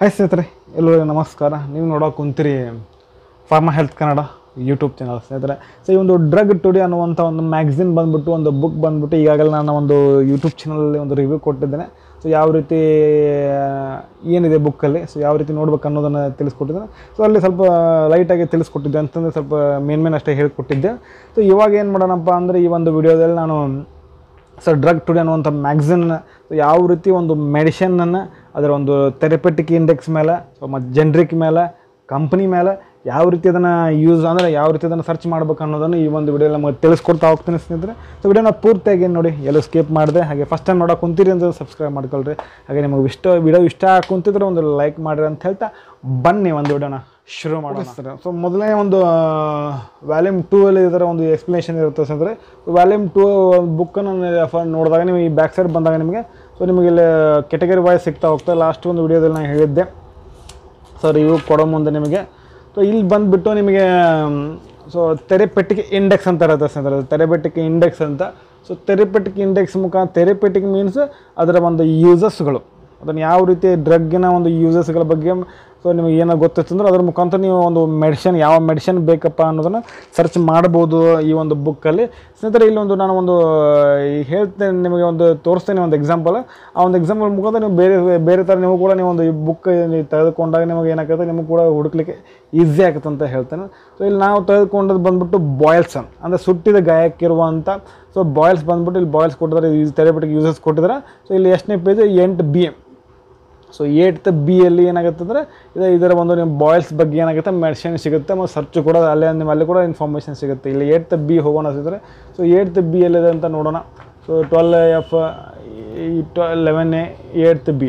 hi ಸ್ನೇಹಿತರೆ ಎಲ್ಲರಿಗೂ ನಮಸ್ಕಾರ ನೀವು ನೋಡೋಕೆ ಕುಂತೀರಿ pharma health Kannada YouTube channel ಸ್ನೇಹಿತರೆ ಸೊ ಈ ಒಂದು ಡ್ರಗ್ ಟುಡಿ ಅನ್ನುವಂಥ ಒಂದು ಮ್ಯಾಗ್ಝಿನ್ ಬಂದ್ಬಿಟ್ಟು ಒಂದು ಬುಕ್ ಬಂದ್ಬಿಟ್ಟು ಈಗಾಗಲೇ ನಾನು ಒಂದು ಯೂಟ್ಯೂಬ್ ಚಾನಲಲ್ಲಿ ಒಂದು ರಿವ್ಯೂ ಕೊಟ್ಟಿದ್ದೇನೆ ಸೊ ಯಾವ ರೀತಿ ಆ, ಏನಿದೆ ಬುಕ್ಕಲ್ಲಿ ಸೊ ಯಾವ ರೀತಿ ನೋಡ್ಬೇಕು ಅನ್ನೋದನ್ನು ತಿಳಿಸ್ಕೊಟ್ಟಿದ್ದೇನೆ ಸೊ ಅಲ್ಲಿ ಸ್ವಲ್ಪ ಲೈಟಾಗಿ ತಿಳಿಸ್ಕೊಟ್ಟಿದ್ದೆ ಅಂತಂದರೆ ಸ್ವಲ್ಪ ಮೇನ್ ಮೇನ್ ಅಷ್ಟೇ ಹೇಳ್ಕೊಟ್ಟಿದ್ದೆ ಸೊ ಇವಾಗ ಏನು ಮಾಡೋಣಪ್ಪ ಅಂದರೆ ಈ ಒಂದು ವಿಡಿಯೋದಲ್ಲಿ ನಾನು ಸೊ ಡ್ರಗ್ ಟುಡೇ ಅನ್ನುವಂಥ ಮ್ಯಾಗ್ಝಿನ್ ಯಾವ ರೀತಿ ಒಂದು ಮೆಡಿಷನನ್ನು ಅದರ ಒಂದು ಥೆರಪೆಟಿಕ್ ಇಂಡೆಕ್ಸ್ ಮೇಲೆ ಸೊ ಮತ್ತು ಜನ್ರಿಕ್ ಮೇಲೆ ಕಂಪ್ನಿ ಮೇಲೆ ಯಾವ ರೀತಿ ಅದನ್ನು ಯೂಸ್ ಅಂದರೆ ಯಾವ ರೀತಿ ಅದನ್ನು ಸರ್ಚ್ ಮಾಡ್ಬೇಕು ಅನ್ನೋದನ್ನು ಈ ಒಂದು ವಿಡಿಯೋ ನಮಗೆ ತಿಳಿಸ್ಕೊಡ್ತಾ ಹೋಗ್ತೀನಿ ಸ್ನೇಹಿತರೆ ಸೊ ವಿಡಿಯೋನ ಪೂರ್ತಿಯಾಗಿ ನೋಡಿ ಎಲ್ಲೂ ಸ್ಕಿಪ್ ಮಾಡಿದೆ ಹಾಗೆ ಫಸ್ಟ್ ಟೈಮ್ ನೋಡೋಕೆ ಕುಂತೀರಿ ಅಂತ ಸಬ್ಸ್ಕ್ರೈಬ್ ಮಾಡ್ಕೊಳ್ರಿ ಹಾಗೆ ನಿಮಗೆ ಇಷ್ಟ ವಿಡಿಯೋ ಇಷ್ಟ ಕುಂತಿದ್ರೆ ಒಂದು ಲೈಕ್ ಮಾಡಿರಿ ಅಂತ ಹೇಳ್ತಾ ಬನ್ನಿ ಒಂದು ವಿಡಿಯೋನ ಶುರು ಮಾಡೋಣ ಸರ್ ಸೊ ಮೊದಲನೇ ಒಂದು ವ್ಯಾಲ್ಯೂಮ್ ಟೂ ಅಲ್ಲಿ ಇದರ ಒಂದು ಎಕ್ಸ್ಪ್ಲನೇಷನ್ ಇರುತ್ತೆ ಅಂದರೆ ವ್ಯಾಲ್ಯೂಮ್ ಟೂ ಬುಕ್ಕನ್ನು ನೋಡಿದಾಗ ನೀವು ಈ ಬ್ಯಾಕ್ ಸೈಡ್ ಬಂದಾಗ ನಿಮಗೆ ಸೊ ನಿಮಗೆ ಇಲ್ಲಿ ಕೆಟಗರಿ ವೈಸ್ ಸಿಗ್ತಾ ಹೋಗ್ತಾ ಲಾಸ್ಟ್ ಒಂದು ವಿಡಿಯೋದಲ್ಲಿ ನಾನು ಹೇಳಿದ್ದೆ ಸೊ ರಿವ್ಯೂ ಕೊಡೋ ಮುಂದೆ ನಿಮಗೆ ಸೊ ಇಲ್ಲಿ ಬಂದುಬಿಟ್ಟು ನಿಮಗೆ ಸೊ ಥೆರಪೆಟಿಕ್ ಇಂಡೆಕ್ಸ್ ಅಂತ ಇರುತ್ತೆ ಸ್ನೇಹಿತರೆ ಥೆರಪೆಟಿಕ್ ಇಂಡೆಕ್ಸ್ ಅಂತ ಸೊ ಥೆರಪೆಟಿಕ್ ಇಂಡೆಕ್ಸ್ ಮುಖಾಂತರ ಥೆರಪೆಟಿಕ್ ಮೀನ್ಸ್ ಅದರ ಒಂದು ಯೂಸಸ್ಗಳು ಅದನ್ನು ಯಾವ ರೀತಿ ಡ್ರಗ್ಗಿನ ಒಂದು ಯೂಸಸ್ಗಳ ಬಗ್ಗೆ ಸೊ ನಿಮಗೆ ಏನೋ ಗೊತ್ತಿತ್ತಂದ್ರೆ ಅದ್ರ ಮುಖಾಂತರ ನೀವು ಒಂದು ಮೆಡಿಷನ್ ಯಾವ ಮೆಡಿಷನ್ ಬೇಕಪ್ಪ ಅನ್ನೋದನ್ನು ಸರ್ಚ್ ಮಾಡ್ಬೋದು ಈ ಒಂದು ಬುಕ್ಕಲ್ಲಿ ಸ್ನೇಹಿತರೆ ಇಲ್ಲೊಂದು ನಾನು ಒಂದು ಈ ಹೇಳ್ತೇನೆ ನಿಮಗೆ ಒಂದು ತೋರಿಸ್ತೇನೆ ಒಂದು ಎಕ್ಸಾಂಪಲ್ ಆ ಒಂದು ಎಕ್ಸಾಂಪಲ್ ಮುಖಾಂತರ ನೀವು ಬೇರೆ ಬೇರೆ ಥರ ನೀವು ಕೂಡ ನೀವು ಒಂದು ಈ ಬುಕ್ ತೆಗೆದುಕೊಂಡಾಗ ನಿಮಗೆ ಏನಾಗುತ್ತೆ ನಿಮಗೆ ಕೂಡ ಹುಡುಕ್ಲಿಕ್ಕೆ ಈಸಿ ಆಗುತ್ತೆ ಅಂತ ಹೇಳ್ತೇನೆ ಸೊ ಇಲ್ಲಿ ನಾವು ತೆಗೆದುಕೊಂಡದ್ದು ಬಂದ್ಬಿಟ್ಟು ಬಾಯ್ಲ್ಸ್ ಅಂದರೆ ಸುಟ್ಟಿದ ಗಾಯಕ್ಕಿರುವಂಥ ಸೊ ಬಾಯ್ಲ್ಸ್ ಬಂದ್ಬಿಟ್ಟು ಇಲ್ಲಿ ಬಾಯ್ಲ್ಸ್ ಕೊಟ್ಟಿದ್ದಾರೆ ಯೂಸ್ ಥೆರಪಿಟಿಕ್ ಯೂಸಸ್ ಕೊಟ್ಟಿದ್ದಾರೆ ಸೊ ಇಲ್ಲಿ ಎಷ್ಟನೇ ಪೇಜ್ ಎಂಟು ಬಿ ಸೊ ಏಟ್ತ್ ಬಿ ಅಲ್ಲಿ ಏನಾಗುತ್ತೆ ಅಂದರೆ ಇದು ಇದರ ಒಂದು ನಿಮ್ಮ ಬಾಯ್ಲ್ಸ್ ಬಗ್ಗೆ ಏನಾಗುತ್ತೆ ಮೆಡಿಸಿನ್ ಸಿಗುತ್ತೆ ಮತ್ತು ಸರ್ಚ್ ಕೂಡ ಅಲ್ಲೇ ನಿಮ್ಮ ಅಲ್ಲಿ ಕೂಡ ಇನ್ಫಾರ್ಮೇಷನ್ ಸಿಗುತ್ತೆ ಇಲ್ಲಿ ಏಟ್ತ್ ಬಿ ಹೋಗೋಣ ಸಿದ್ರೆ ಸೊ ಏಟ್ತ್ ಬಿ ಎಲ್ಲಿದೆ ಅಂತ ನೋಡೋಣ ಸೊ ಟ್ವೆಲ್ ಎಫ್ ಈ twelve eleven A eight B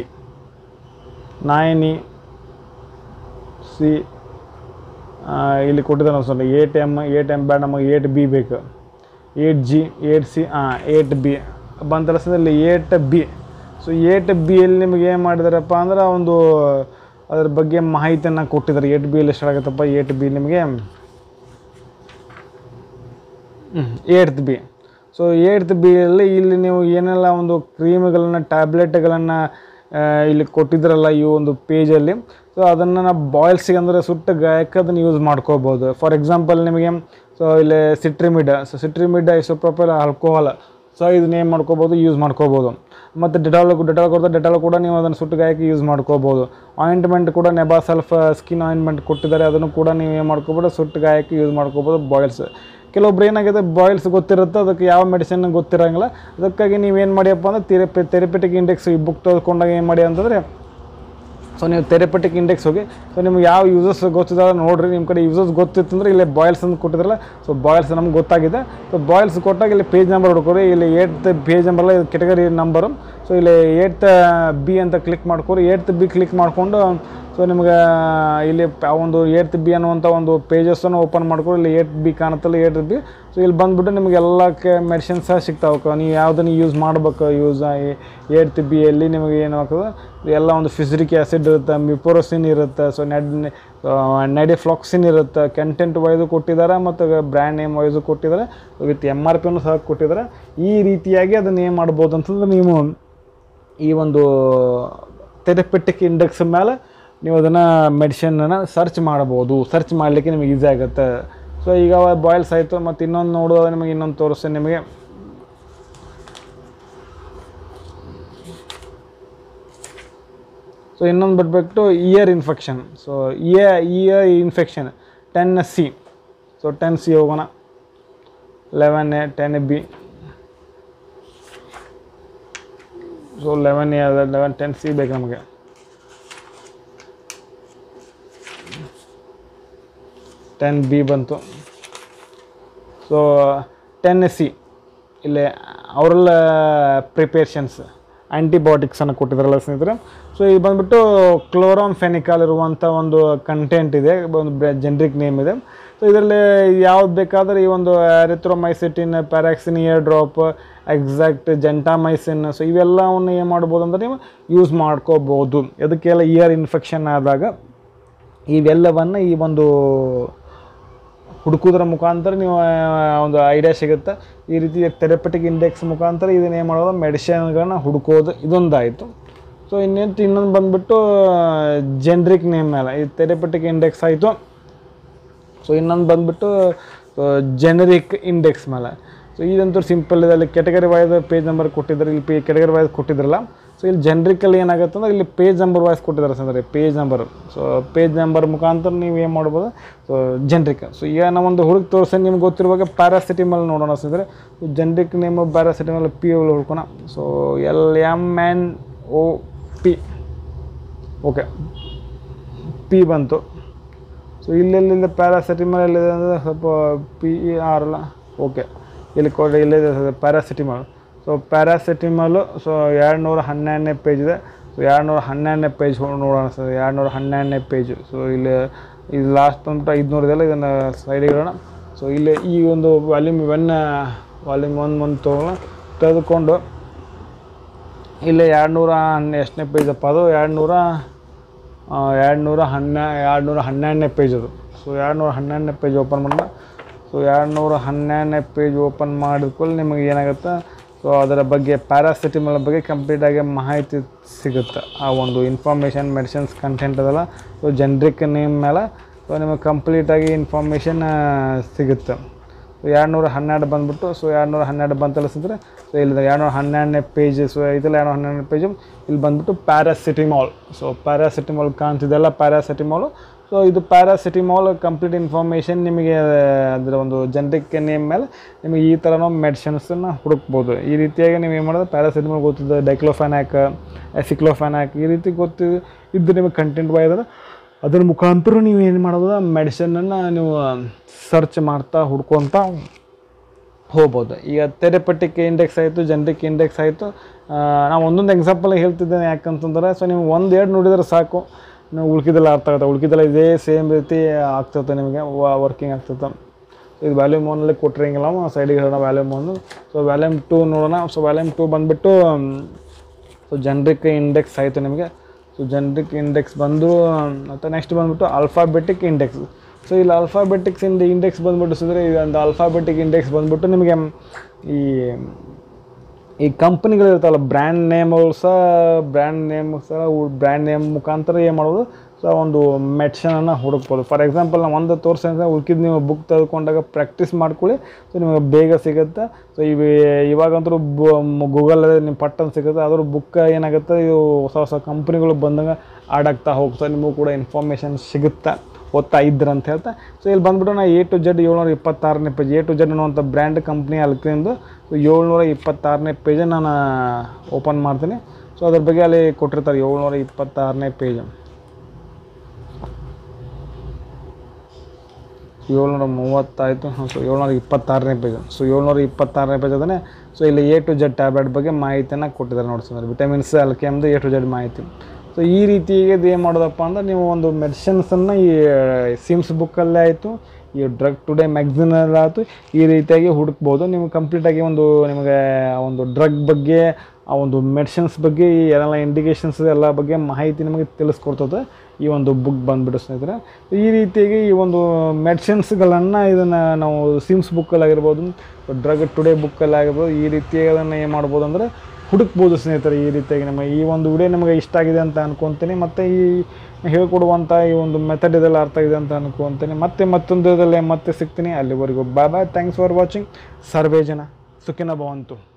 nine E C ಇಲ್ಲಿ ಕೊಟ್ಟಿದ್ದಾನೆ ಸ್ವಲ್ಪ eight M eight M bad ನಮಗೆ ಏಟ್ ಬಿ ಬೇಕು ಏಟ್ ಜಿ ಏಟ್ ಸಿ ಹಾಂ ಏಟ್ ಬಿ ಬಂತಲ್ಲ ಸರ್ ಇಲ್ಲಿ eight B so eight B ಅಲ್ಲಿ ನಿಮಗೆ ಏನು ಮಾಡಿದಾರಪ್ಪ ಅಂದ್ರೆ ಒಂದು ಅದ್ರ ಬಗ್ಗೆ ಮಾಹಿತಿಯನ್ನು ಕೊಟ್ಟಿದ್ದಾರೆ ಏಟ್ ಬಿ ಅಲ್ಲಿ ಎಷ್ಟಾಗತ್ತಪ್ಪ ಏಟ್ ಬಿ ನಿಮಗೆ eight B so eight B ಅಲ್ಲಿ ಇಲ್ಲಿ ನೀವು ಏನೆಲ್ಲ ಒಂದು ಕ್ರೀಮ್ಗಳನ್ನು ಟ್ಯಾಬ್ಲೆಟ್ಗಳನ್ನು ಇಲ್ಲಿ ಕೊಟ್ಟಿದ್ರಲ್ಲ ಈ ಒಂದು ಪೇಜಲ್ಲಿ ಸೊ ಅದನ್ನು ನಾವು ಬಾಯ್ಲ್ಸಿಗೆ ಅಂದರೆ ಸುಟ್ಟ ಗಾಯಕ್ಕೆ ಅದನ್ನು ಯೂಸ್ ಮಾಡ್ಕೋಬೋದು ಫಾರ್ ಎಕ್ಸಾಂಪಲ್ ನಿಮಗೆ ಸೊ ಇಲ್ಲಿ cetrimide so cetrimide isopropyl alcohol so ಇದನ್ನ ಏನು ಮಾಡ್ಕೋಬೋದು ಯೂಸ್ ಮಾಡ್ಕೋಬೋದು ಮತ್ತು ಡೆಟಾಲ್ ಡೆಟಾಲ್ ಕೊಡ್ತಾ ಡೆಟಾಲ್ ಕೂಡ ನೀವು ಅದನ್ನು ಸುಟ್ಟು ಗಾಯಕ್ಕೆ ಯೂಸ್ ಮಾಡ್ಕೋಬೋದು ಆಯಿಂಟ್ಮೆಂಟ್ ಕೂಡ ನೆಬಾಸಲ್ಫ್ ಸ್ಕಿನ್ ಆಯಿಂಟ್ಮೆಂಟ್ ಕೊಟ್ಟಿದ್ದಾರೆ ಅದನ್ನು ಕೂಡ ನೀವು ಏನು ಮಾಡ್ಕೋಬೋದು ಸುಟ್ಟು ಗಾಯಕ್ಕೆ ಯೂಸ್ ಮಾಡ್ಕೋಬೋದು ಬಾಯ್ಲ್ಸ್ ಕೆಲವೊಬ್ರು ಏನಾಗಿದೆ ಬಾಯ್ಲ್ಸ್ ಗೊತ್ತಿರುತ್ತೆ ಅದಕ್ಕೆ ಯಾವ ಮೆಡಿಸಿನ್ ಗೊತ್ತಿರೋಂಗಿಲ್ಲ ಅದಕ್ಕಾಗಿ ನೀವೇನು ಮಾಡಿಯಪ್ಪ ಅಂದರೆ ಥೆರಪಿ ಥೆರಪಿಟಿಕ್ ಇಂಡೆಕ್ಸ್ ಈ ಬುಕ್ ತೆಗೆದುಕೊಂಡಾಗ ಏನು ಮಾಡಿ ಅಂತಂದರೆ ಸೊ ನೀವು ಥೆರಪಟಿಕ್ ಇಂಡೆಕ್ಸ್ ಹೋಗಿ ಸೊ ನಿಮ್ಗೆ ಯಾವ ಯೂಸಸ್ ಗೊತ್ತಿದ್ದಾವೆ ನೋಡಿರಿ ನಿಮ್ಮ ಕಡೆ ಯೂಸಸ್ ಗೊತ್ತಿತ್ತು ಅಂದರೆ ಇಲ್ಲಿ ಬಾಯ್ಲ್ಸ್ ಅಂತ ಕೊಟ್ಟಿದ್ರಲ್ಲ ಸೊ ಬಾಯ್ಲ್ಸ್ ನಮ್ಗೆ ಗೊತ್ತಾಗಿದೆ ಸೊ ಬಾಯ್ಲ್ಸ್ ಕೊಟ್ಟಾಗ ಇಲ್ಲಿ ಪೇಜ್ ನಂಬರ್ ಹುಡ್ಕೋರಿ ಇಲ್ಲಿ ಏಟ್ತ್ ಪೇಜ್ ನಂಬರ್ಲ್ಲ ಇದು ಕೆಟಗರಿ ನಂಬರು ಸೊ ಇಲ್ಲಿ ಏಟ್ತ್ ಬಿ ಅಂತ ಕ್ಲಿಕ್ ಮಾಡ್ಕೊರಿ ಏಟ್ತ್ ಬಿ ಕ್ಲಿಕ್ ಮಾಡಿಕೊಂಡು ಸೊ ನಿಮ್ಗೆ ಇಲ್ಲಿ ಪ- ಒಂದು ಏಟ್ತ್ ಬಿ ಅನ್ನುವಂಥ ಒಂದು ಪೇಜಸ್ಸನ್ನು ಓಪನ್ ಮಾಡ್ಕೊಂಡು ಇಲ್ಲಿ ಏಟ್ ಬಿ ಕಾಣುತ್ತಲ್ಲ ಏಟ್ ಬಿ ಸೊ ಇಲ್ಲಿ ಬಂದುಬಿಟ್ಟು ನಿಮಗೆ ಎಲ್ಲಕ್ಕೆ ಮೆಡಿಸಿನ್ಸ್ ಸಹ ಸಿಗ್ತಾವೆ ನೀವು ಯಾವುದನ್ನು ಯೂಸ್ ಮಾಡ್ಬೇಕು ಯೂಸ್ ಏಟ್ತ್ ಬಿ ಅಲ್ಲಿ ನಿಮಗೆ ಏನು ಆಗ್ತದೆ ಎಲ್ಲ ಒಂದು ಫಿಸಿರಿಕ್ ಆ್ಯಸಿಡ್ ಇರುತ್ತೆ ಮಿಪೋರೋಸಿನ್ ಇರುತ್ತೆ ಸೊ ನೆಡ್ ನೆಡಿಫ್ಲಾಕ್ಸಿನ್ ಇರುತ್ತೆ ಕಂಟೆಂಟ್ ವೈಸು ಕೊಟ್ಟಿದ್ದಾರೆ ಮತ್ತು ಬ್ರ್ಯಾಂಡ್ ನೇಮ್ ವೈಸು ಕೊಟ್ಟಿದ್ದಾರೆ ವಿತ್ ಎಮ್ ಆರ್ ಪಿಯನ್ನು ಸಹ ಕೊಟ್ಟಿದ್ದಾರೆ ಈ ರೀತಿಯಾಗಿ ಅದನ್ನು ಏನು ಮಾಡ್ಬೋದು ಅಂತಂದ್ರೆ ನೀವು ಈ ಒಂದು ಥೆರಪೆಟಿಕ್ ಇಂಡೆಕ್ಸ್ ಮೇಲೆ ನೀವು ಅದನ್ನು ಮೆಡಿಷನನ್ನು ಸರ್ಚ್ ಮಾಡ್ಬೋದು ಸರ್ಚ್ ಮಾಡಲಿಕ್ಕೆ ನಿಮಗೆ ಈಸಿ ಆಗುತ್ತೆ ಸೊ ಈಗ ಬಾಯ್ಲ್ಸ್ ಆಯಿತು ಮತ್ತು ಇನ್ನೊಂದು ನೋಡೋದು ನಿಮಗೆ ಇನ್ನೊಂದು ತೋರಿಸ್ತೇನೆ ನಿಮಗೆ ಸೊ ಇನ್ನೊಂದು ಬಿಟ್ಬಿಟ್ಟು ear infection so ear ear infection ten C so ten C ಹೋಗೋಣ eleven A ten B so eleven A ಅದ ಲೆವೆನ್ ಟೆನ್ ಸಿ ಬೇಕು ನಮಗೆ ಟೆನ್ ಬಿ ಬಂತು ಸೊ ಟೆನ್ ಸಿ ಇಲ್ಲಿ ಅವರೆಲ್ಲ ಪ್ರಿಪೇರ್ಷನ್ಸ್ ಆ್ಯಂಟಿಬಯೋಟಿಕ್ಸನ್ನು ಕೊಟ್ಟಿದ್ದಾರಲ್ಲ ಸ್ನೇಹಿತರೆ ಸೊ ಇದು ಬಂದ್ಬಿಟ್ಟು ಕ್ಲೋರಾಮ್ ಫೆನಿಕಾಲ್ ಇರುವಂಥ ಒಂದು ಕಂಟೆಂಟ್ ಇದೆ ಒಂದು ಜೆನ್ರಿಕ್ ನೇಮ್ ಇದೆ ಸೊ ಇದರಲ್ಲಿ ಯಾವ್ದು ಬೇಕಾದರೆ ಈ ಒಂದು erythromycin paraxin ear drop exact gentamicin so ಇವೆಲ್ಲವನ್ನು ಏನು ಮಾಡ್ಬೋದು ಅಂದರೆ ನೀವು ಯೂಸ್ ಮಾಡ್ಕೋಬೋದು ಅದಕ್ಕೆಲ್ಲ ಇಯರ್ ಇನ್ಫೆಕ್ಷನ್ ಆದಾಗ ಇವೆಲ್ಲವನ್ನು ಈ ಒಂದು ಹುಡುಕೋದ್ರ ಮುಖಾಂತರ ನೀವು ಆ, ಒಂದು ಐಡಿಯಾ ಸಿಗುತ್ತೆ ಈ ರೀತಿ ಥೆರಪಟಿಕ್ ಇಂಡೆಕ್ಸ್ ಮುಖಾಂತರ ಇದನ್ನ ಏನು ಮಾಡೋದು ಮೆಡಿಸಿನ್ಗಳನ್ನ ಹುಡುಕೋದು ಇದೊಂದಾಯಿತು ಸೊ ಸೊ ಇನ್ನೇನು ಇನ್ನೊಂದು ಬಂದುಬಿಟ್ಟು ಜೆನ್ರಿಕ್ ನೇಮ್ ಮೇಲೆ ಈ ಥೆರಪಟಿಕ್ ಇಂಡೆಕ್ಸ್ ಆಯಿತು ಸೊ ಇನ್ನೊಂದು ಬಂದುಬಿಟ್ಟು ಜೆನರಿಕ್ ಇಂಡೆಕ್ಸ್ ಮೇಲೆ ಸೊ ಇದಂತೂ ಸಿಂಪಲ್ ಇದೆ ಅಲ್ಲಿ ಕೆಟಗರಿ ವೈಸ್ ಪೇಜ್ ನಂಬರ್ ಕೊಟ್ಟಿದ್ದಾರೆ ಇಲ್ಲಿ ಪೇ ಕೆಟಗರಿ ವೈಸ್ ಕೊಟ್ಟಿದ್ರಲ್ಲ ಸೊ ಇಲ್ಲಿ ಜನ್ರಿಕಲ್ಲಿ ಏನಾಗುತ್ತೆ ಅಂದ್ರೆ ಇಲ್ಲಿ ಪೇಜ್ ನಂಬರ್ ವೈಸ್ ಕೊಟ್ಟಿದ್ದಾರೆ ಅಂದರೆ page number so page number ಮುಖಾಂತರ ನೀವು ಏನು ಮಾಡ್ಬೋದು ಸೊ ಜನ್ರಿಕ್ ಸೊ ಈಗ ನಾವೊಂದು ಹುಡುಗಿ ತೋರಿಸಿ ನಿಮ್ಗೆ ಗೊತ್ತಿರುವಾಗ ಪ್ಯಾರಾಸಿಟಿಮಲ್ ನೋಡೋಣ ಅಂದರೆ ಜನ್ರಿಕ್ ನೇಮ್ ಪ್ಯಾರಾಸಿಟಿಮಲ್ ಪಿ ಒಳಗೆ ಹುಡ್ಕೋಣ so L M N O P okay P ಬಂತು ಸೊ ಇಲ್ಲೆಲ್ಲಿಂದ ಪ್ಯಾರಾಸಿಟಿಮಲ್ ಎಲ್ಲಿದೆ ಅಂದರೆ ಸ್ವಲ್ಪ ಪಿ ಇ ಆರ್ ಅಲ್ಲ ಓಕೆ ಇಲ್ಲಿ ಕೊಡಿ ಇಲ್ಲಿದೆ ಪ್ಯಾರಾಸಿಟಿಮಲ್ ಸೊ ಪ್ಯಾರಾಸಿಟಿಮಲು ಸೊ ಎರಡು ನೂರ ಹನ್ನೆರಡನೇ ಪೇಜ್ ಇದೆ ಸೊ ಎರಡು ನೂರ ಹನ್ನೆರಡನೇ ಪೇಜ್ ನೋಡೋಣ ಸರ್ ಎರಡು ನೂರ ಹನ್ನೆರಡನೇ ಪೇಜು ಸೊ ಇಲ್ಲಿ ಇದು ಲಾಸ್ಟ್ ಬಂದ್ಬಿಟ್ಟು ಐದುನೂರು ಇದೆಲ್ಲ ಇದನ್ನು ಸೈಡಿಗೆ ಇಡೋಣ ಸೊ ಇಲ್ಲಿ ಈ ಒಂದು ವಾಲ್ಯೂಮ್ ಒನ್ ವಾಲ್ಯೂಮ್ ಒನ್ ಒಂದು ತೊಗೊಳ್ಳೋಣ ತೆಗೆದುಕೊಂಡು ಇಲ್ಲಿ ಎರಡು ನೂರ ಹನ್ನೆ ಎಷ್ಟನೇ ಪೇಜ್ ಅಪ್ಪ ಅದು ಎರಡು ನೂರ ಎರಡು ನೂರ ಹನ್ನೆ ಎರಡು ನೂರ ಹನ್ನೆರಡನೇ ಪೇಜ್ ಅದು ಸೊ ಎರಡು ನೂರ ಹನ್ನೆರಡನೇ ಪೇಜ್ ಓಪನ್ ಮಾಡೋಣ ಸೊ ಎರಡು ನೂರ ಹನ್ನೆರಡನೇ ಪೇಜ್ ಓಪನ್ ಮಾಡಿದ್ಮೇಲೆ ನಿಮಗೆ ಏನಾಗುತ್ತೆ ಸೊ ಅದರ ಬಗ್ಗೆ ಪ್ಯಾರಾಸಿಟಿಮಲ್ ಬಗ್ಗೆ ಕಂಪ್ಲೀಟಾಗಿ ಮಾಹಿತಿ ಸಿಗುತ್ತೆ ಆ ಒಂದು ಇನ್ಫಾರ್ಮೇಷನ್ ಮೆಡಿಸಿನ್ಸ್ ಕಂಟೆಂಟ್ ಅದಲ್ಲ ಸೊ ಜನ್ರಿಕ್ ನೇಮ್ ಮೇಲೆ ಸೊ ನಿಮಗೆ ಕಂಪ್ಲೀಟಾಗಿ ಇನ್ಫಾರ್ಮೇಷನ್ ಸಿಗುತ್ತೆ ಸೊ ಎರಡು ನೂರ ಹನ್ನೆರಡು ಬಂದುಬಿಟ್ಟು ಸೊ ಎರಡು ನೂರ ಹನ್ನೆರಡು ಬಂತಲ್ಲ ಸಿದ್ರೆ ಸೊ ಇಲ್ಲಿ ಎರಡು ನೂರ ಹನ್ನೆರಡನೇ ಪೇಜ್ ಸೊ ಇದೆಲ್ಲ ಎರಡು ನೂರ ಹನ್ನೆರಡನೇ ಪೇಜು ಇಲ್ಲಿ ಬಂದುಬಿಟ್ಟು ಪ್ಯಾರಾಸಿಟಿಮಾಲ್ ಸೊ ಪ್ಯಾರಾಸಿಟಿಮಾಲ್ ಕಾಣ್ತಿದೆಲ್ಲ ಪ್ಯಾರಾಸಿಟಿಮಾಲು ಸೊ ಇದು ಪ್ಯಾರಾಸಿಟಿಮಾಲ್ ಕಂಪ್ಲೀಟ್ ಇನ್ಫಾರ್ಮೇಷನ್ ನಿಮಗೆ ಅದರ ಒಂದು ಜನ್ರಿಕ್ ನೇಮ್ ಮೇಲೆ ನಿಮಗೆ ಈ ಥರ ನಾವು ಮೆಡಿಸಿನ್ಸನ್ನು ಹುಡುಕ್ಬೋದು ಈ ರೀತಿಯಾಗಿ ನೀವು ಏನು ಮಾಡೋದು ಪ್ಯಾರಾಸಿಟಿಮಾಲ್ ಗೊತ್ತಿದೆ ಡೈಕ್ಲೋಫ್ಯಾನಾಕ್ ಎಸಿಕ್ಲೋಫ್ಯಾನಾಕ್ ಈ ರೀತಿ ಗೊತ್ತಿದ್ದು ಇದ್ದು ನಿಮಗೆ ಕಂಟೆಂಟ್ ಬಾಯ್ದ್ರೆ ಅದ್ರ ಮುಖಾಂತರ ನೀವು ಏನು ಮಾಡ್ಬೋದು ಮೆಡಿಸನನ್ನು ನೀವು ಸರ್ಚ್ ಮಾಡ್ತಾ ಹುಡ್ಕೊತ ಹೋಗ್ಬೋದು ಈಗ ಥೆರಪಟಿಕ್ ಇಂಡೆಕ್ಸ್ ಆಯಿತು ಜನ್ರಿಕ್ ಇಂಡೆಕ್ಸ್ ಆಯಿತು ನಾವು ಒಂದೊಂದು ಎಕ್ಸಾಂಪಲ್ ಹೇಳ್ತಿದ್ದೇನೆ ಯಾಕಂತಂದ್ರೆ ಸೊ ನೀವು ಒಂದು ಎರಡು ನೋಡಿದ್ರೆ ಸಾಕು ನೀವು ಉಳ್ಕಿದೆಲ್ಲ ಅರ್ಥ ಆಗುತ್ತೆ ಉಳ್ಕಿದೆಲ್ಲ ಇದೇ ಸೇಮ್ ರೀತಿ ಆಗ್ತದೆ ನಿಮಗೆ ವರ್ಕಿಂಗ್ ಆಗ್ತದೆ ಇದು ವ್ಯಾಲ್ಯೂಮ್ ಒನ್ನಲ್ಲಿ ಕೊಟ್ಟಿರಂಗಿಲ್ಲ ಸೈಡಿಗೆ ಹೇಳೋಣ ವ್ಯಾಲ್ಯೂಮ್ ಒಂದು ಸೊ ವ್ಯಾಲ್ಯೂಮ್ ಟೂ ನೋಡೋಣ ಸೊ ವ್ಯಾಲ್ಯೂಮ್ ಟೂ ಬಂದುಬಿಟ್ಟು ಸೊ ಜನ್ರಿಕ್ ಇಂಡೆಕ್ಸ್ ಆಯಿತು ನಿಮಗೆ ಸೊ ಜನ್ರಿಕ್ ಇಂಡೆಕ್ಸ್ ಬಂದು ಮತ್ತು ನೆಕ್ಸ್ಟ್ ಬಂದುಬಿಟ್ಟು ಆಲ್ಫಾಬೆಟಿಕ್ ಇಂಡೆಕ್ಸ್ ಸೊ ಇಲ್ಲಿ ಆಲ್ಫಾಬೆಟಿಕ್ಸ್ ಇಂದ ಇಂಡೆಕ್ಸ್ ಬಂದ್ಬಿಟ್ಟು ಸಿದ್ರೆ ಒಂದು ಆಲ್ಫಾಬೆಟಿಕ್ ಇಂಡೆಕ್ಸ್ ಬಂದ್ಬಿಟ್ಟು ನಿಮಗೆ ಈ ಈ ಕಂಪ್ನಿಗಳು ಇರ್ತಾವಲ್ಲ ಬ್ರ್ಯಾಂಡ್ ನೇಮ್ಗಳು ಸಹ ಬ್ರ್ಯಾಂಡ್ ನೇಮ್ ಸಹ ಬ್ರ್ಯಾಂಡ್ ನೇಮ್ ಮುಖಾಂತರ ಏನು ಮಾಡೋದು ಸೊ ಒಂದು ಮೆಡಿಷನನ್ನು ಹುಡುಕ್ಬೋದು ಫಾರ್ ಎಕ್ಸಾಂಪಲ್ ನಾವು ಒಂದು ತೋರಿಸಿ ಅಂದರೆ ಉಳ್ಕಿದ ನೀವು ಬುಕ್ ತೆಗೆದುಕೊಂಡಾಗ ಪ್ರಾಕ್ಟೀಸ್ ಮಾಡ್ಕೊಳ್ಳಿ ಸೊ ನಿಮಗೆ ಬೇಗ ಸಿಗುತ್ತೆ ಸೊ ಇವು ಇವಾಗಂತೂ ಗೂಗಲಲ್ಲಿ ನಿಮ್ಮ ಪಟ್ಟನ್ ಸಿಗುತ್ತೆ ಅದ್ರ ಬುಕ್ ಏನಾಗುತ್ತೆ ಇದು ಹೊಸ ಹೊಸ ಕಂಪ್ನಿಗಳು ಬಂದಾಗ ಆಡ್ ಆಗ್ತಾ ಹೋಗ್ತಾ ನಿಮಗೂ ಕೂಡ ಇನ್ಫಾರ್ಮೇಷನ್ ಸಿಗುತ್ತೆ ಓದ್ತಾ ಇದ್ರ ಅಂತ ಹೇಳ್ತಾ ಸೊ ಇಲ್ಲಿ ಬಂದ್ಬಿಟ್ಟು ನಾ ಎ ಟು ಜೆಡ್ ಏಳ್ನೂರ ಇಪ್ಪತ್ತಾರನೇ ಪೇಜ್ ಎ ಟು ಜೆಡ್ ಅನ್ನುವಂಥ ಬ್ರ್ಯಾಂಡ್ ಕಂಪ್ನಿ ಅಲ್ಕಿಂದು ಏಳ್ನೂರ ಇಪ್ಪತ್ತಾರನೇ ಪೇಜ್ ನಾನು ಓಪನ್ ಮಾಡ್ತೀನಿ ಸೊ ಅದ್ರ ಬಗ್ಗೆ ಅಲ್ಲಿ ಕೊಟ್ಟಿರ್ತಾರೆ ಏಳ್ನೂರ ಇಪ್ಪತ್ತಾರನೇ ಪೇಜ್ ಏಳ್ನೂರ ಮೂವತ್ತಾಯಿತು ಸೊ ಏಳ್ನೂರ ಇಪ್ಪತ್ತಾರನೇ ಪೇಜ್ ಸೊ ಏಳ್ನೂರ ಇಪ್ಪತ್ತಾರನೇ ಪೇಜ್ ಅದನ್ನೇ ಸೊ ಇಲ್ಲಿ ಎ ಟು ಜೆಡ್ ಟ್ಯಾಬ್ಲೆಟ್ ಬಗ್ಗೆ ಮಾಹಿತಿಯನ್ನು ಕೊಟ್ಟಿದ್ದಾರೆ ನೋಡಿ ಸರ್ ವಿಟಮಿನ್ಸ್ ಅಲ್ಕೆಮ್ದು ಎ ಟು ಜೆಡ್ ಮಾಹಿತಿ ಸೊ ಈ ರೀತಿಯಾಗಿ ಇದು ಏನು ಮಾಡೋದಪ್ಪ ಅಂದ್ರೆ ನೀವು ಒಂದು ಮೆಡಿಸಿನ್ಸನ್ನು ಈ ಸಿಮ್ಸ್ ಬುಕ್ಕಲ್ಲೇ ಆಯಿತು ಈ ಡ್ರಗ್ ಟುಡೇ ಮ್ಯಾಗ್ಝಿನಲ್ಲಿ ಆಯಿತು ಈ ರೀತಿಯಾಗಿ ಹುಡುಕ್ಬೋದು ನೀವು ಕಂಪ್ಲೀಟಾಗಿ ಒಂದು ನಿಮಗೆ ಆ ಒಂದು ಡ್ರಗ್ ಬಗ್ಗೆ ಆ ಒಂದು ಮೆಡಿಸಿನ್ಸ್ ಬಗ್ಗೆ ಈ ಎಲ್ಲ ಇಂಡಿಕೇಶನ್ಸ್ ಎಲ್ಲ ಬಗ್ಗೆ ಮಾಹಿತಿ ನಿಮಗೆ ತಿಳಿಸ್ಕೊಡ್ತದೆ ಈ ಒಂದು ಬುಕ್ ಬಂದುಬಿಟ್ಟು ಸ್ನೇಹಿತರೆ ಈ ರೀತಿಯಾಗಿ ಈ ಒಂದು ಮೆಡಿಸಿನ್ಸ್ಗಳನ್ನು ಇದನ್ನು ನಾವು ಸಿಮ್ಸ್ ಬುಕ್ಕಲ್ಲಾಗಿರ್ಬೋದು ಡ್ರಗ್ ಟುಡೇ ಬುಕ್ಕಲ್ಲಿ ಆಗಿರ್ಬೋದು ಈ ರೀತಿಯಾಗಿ ಅದನ್ನು ಏನು ಮಾಡ್ಬೋದು ಅಂದರೆ ಹುಡುಕ್ಬೋದು ಸ್ನೇಹಿತರೆ ಈ ರೀತಿಯಾಗಿ ನಮ್ಮ ಈ ಒಂದು ವಿಡಿಯೋ ನಿಮಗೆ ಇಷ್ಟ ಆಗಿದೆ ಅಂತ ಅನ್ಕೊತೀನಿ ಮತ್ತು ಈ ಹೇಳ್ಕೊಡುವಂಥ ಈ ಒಂದು ಮೆಥಡ್ ಇದೆಲ್ಲ ಅರ್ಥ ಆಗಿದೆ ಅಂತ ಅನ್ಕೊತೀನಿ ಮತ್ತೆ ಮತ್ತೊಂದು ಇದರಲ್ಲಿ ಮತ್ತೆ ಸಿಗ್ತೀನಿ ಅಲ್ಲಿವರೆಗೂ bye bye thanks for watching ಸರ್ವೇ ಜನ ಸುಖಿನ ಭವಂತು